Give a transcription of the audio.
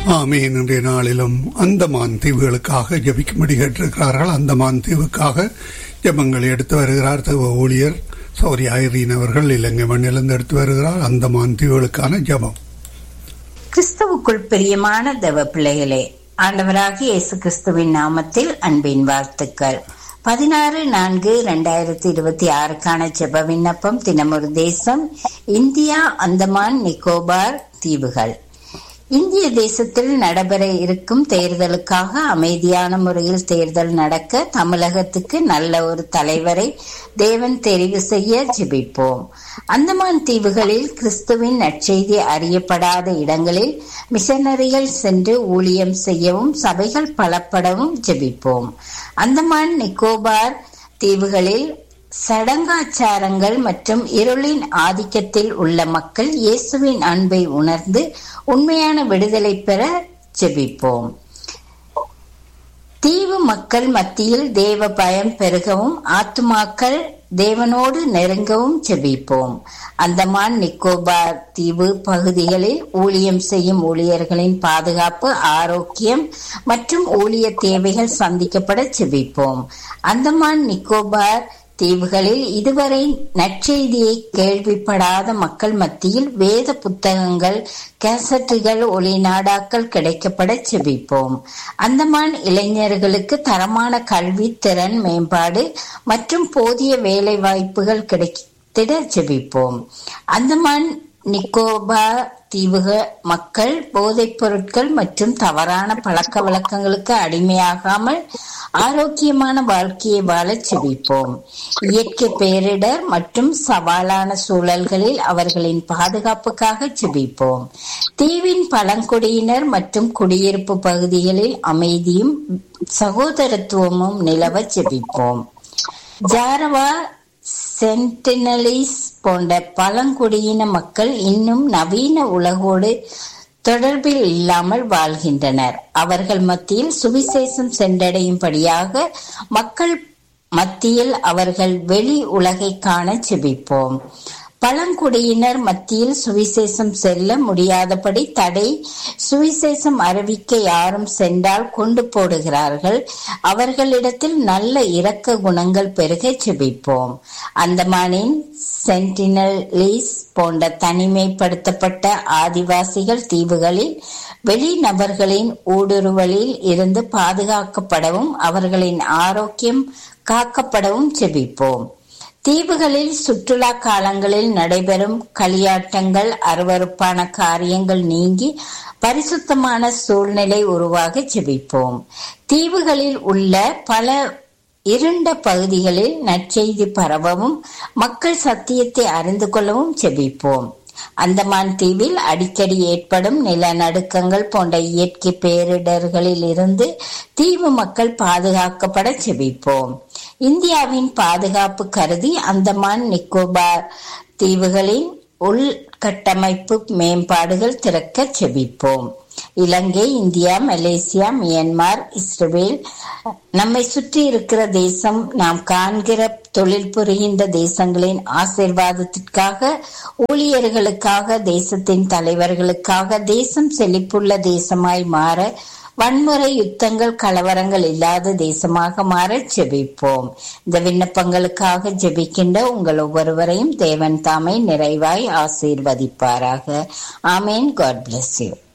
ஆமீன் இன்றைய நாளிலும் அந்தமான் தீவுகளுக்காக ஜபிக்கும்படி கேட்டிருக்கிறார்கள் அந்தமான் தீவுக்காக ஜபங்களை எடுத்து வருகிறார் தேவ ஊழியர் சௌரி ஐரீன் அவர்கள் இலங்கை மண்ணிலிருந்து எடுத்து வருகிறார் அந்தமான் தீவுகளுக்கான ஜபம் கிறிஸ்துவுக்குள் பிரியமான தேவ பிள்ளைகளே ஆண்டவராக இயேசு கிறிஸ்துவின் நாமத்தில் அன்பின் வாழ்த்துக்கள் பதினாறு நான்கு இரண்டாயிரத்தி இருபத்தி ஆறுக்கான ஜெப விண்ணப்பம் தினமொரு தேசம் இந்தியா அந்தமான் நிக்கோபார் தீவுகள் இந்திய தேசத்தில் நடைபெற இருக்கும் தேர்தலுக்காக அமைதியான முறையில் தேர்தல் நடக்க தமிழகத்துக்கு நல்ல ஒரு தலைவரை தேவன் தெரிவு செய்ய ஜெபிப்போம் அந்தமான் தீவுகளில் கிறிஸ்துவின் நற்செய்தி அறியப்படாத இடங்களில் மிஷனரிகள் சென்று ஊழியம் செய்யவும் சபைகள் பலப்படவும் ஜெபிப்போம் அந்தமான் நிக்கோபார் தீவுகளில் சடங்காச்சாரங்கள் மற்றும் இருளின் ஆதிக்கத்தில் உள்ள மக்கள் இயேசுவின் அன்பை உணர்ந்து உண்மையான விடுதலை பெற ஜெபிப்போம் தீவு மக்கள் மத்தியில் தேவ பயம் பெருகவும் ஆத்துமாக்கள் தேவனோடு நெருங்கவும் ஜெபிப்போம் அந்தமான் நிக்கோபார் தீவு பகுதிகளில் ஊழியம் செய்யும் ஊழியர்களின் பாதுகாப்பு ஆரோக்கியம் மற்றும் ஊழிய தேவைகள் சந்திக்கப்பட ஜெபிப்போம் அந்தமான் நிக்கோபார் தீவுகளில் இதுவரை நற்செய்தியை கேள்விப்படாத மக்கள் மத்தியில் வேத புத்தகங்கள் கேசட்டுகள் ஒளிநாடாக்கள் கிடைக்கப்பட செபிப்போம் அந்தமான் இளைஞர்களுக்கு தரமான கல்வி திறன் மேம்பாடு மற்றும் போதிய வேலை வாய்ப்புகள் கிடைத்திட செபிப்போம் அந்தமான் நிக்கோபார் தீவுக மக்கள் போதைப் பொருட்கள் மற்றும் தவறான பழக்க வழக்கங்களுக்கு அடிமையாகாமல் ஆரோக்கியமான வாழ்க்கையை வாழ செபிப்போம் இயற்கை பேரிடர் மற்றும் சவாலான சூழல்களில் அவர்களின் பாதுகாப்புக்காக செபிப்போம் தீவின் பழங்குடியினர் மற்றும் குடியிருப்பு பகுதிகளில் அமைதியும் சகோதரத்துவமும் நிலவ செபிப்போம் ஜாரவா சென்டினலிஸ் போன்ற பழங்குடியின மக்கள் இன்னும் நவீன உலகோடு தொடர்பில் இல்லாமல் வாழ்கின்றனர் அவர்கள் மத்தியில் சுவிசேஷம் சென்றடையும்படியாக மக்கள் மத்தியில் அவர்கள் வெளி உலகை காண செபிப்போம் பழங்குடியினர் மத்தியில் சுவிசேஷம் செல்ல முடியாதபடி தடை சுவிசேஷம் அறிவிக்க யாரும் சென்றால் கொண்டு போடுகிறார்கள் அவர்களிடத்தில் நல்ல இரக்க குணங்கள் பெருக செபிப்போம் அந்தமானின் சென்டினலீஸ் போன்ற தனிமைப்படுத்தப்பட்ட ஆதிவாசிகள் தீவுகளில் வெளிநபர்களின் ஊடுருவலில் இருந்து பாதுகாக்கப்படவும் அவர்களின் ஆரோக்கியம் காக்கப்படவும் செபிப்போம் தீவுகளில் சுற்றுலா காலங்களில் நடைபெறும் களியாட்டங்கள் அருவறுப்பான காரியங்கள் நீங்கி பரிசுத்தமான சூழ்நிலை உருவாக செபிப்போம் தீவுகளில் உள்ள பல இருண்ட பகுதிகளில் நற்செய்தி பரவவும் மக்கள் சத்தியத்தை அறிந்து கொள்ளவும் செபிப்போம் அந்தமான் தீவில் அடிக்கடி ஏற்படும் நிலநடுக்கங்கள் போன்ற இயற்கை பேரிடர்களில் இருந்து தீவு மக்கள் பாதுகாக்கப்பட செபிப்போம் இந்தியாவின் பாதுகாப்பு கருதி அந்தமான் நிக்கோபார் தீவுகளின் உள்கட்டமைப்பு மேம்பாடுகள் திறக்க செபிப்போம் Ilangai India Malaysia Myanmar Israel நம்மை சுற்றி இருக்கிற தேசம் நாம் காண்கிற தொழில் புரிகின்ற தேசங்களின் ஆசிர்வாதத்திற்காக ஊழியர்களுக்காக தேசத்தின் தலைவர்களுக்காக தேசம் செழிப்புள்ள தேசமாய் மாற வன்முறை யுத்தங்கள் கலவரங்கள் இல்லாத தேசமாக மாற ஜெபிப்போம் இந்த விண்ணப்பங்களுக்காக ஜெபிக்கின்ற உங்கள் ஒவ்வொருவரையும் தேவன் தாமே நிறைவாய் ஆசீர்வதிப்பாராக ஆமேன் காட் பிளஸ் யூ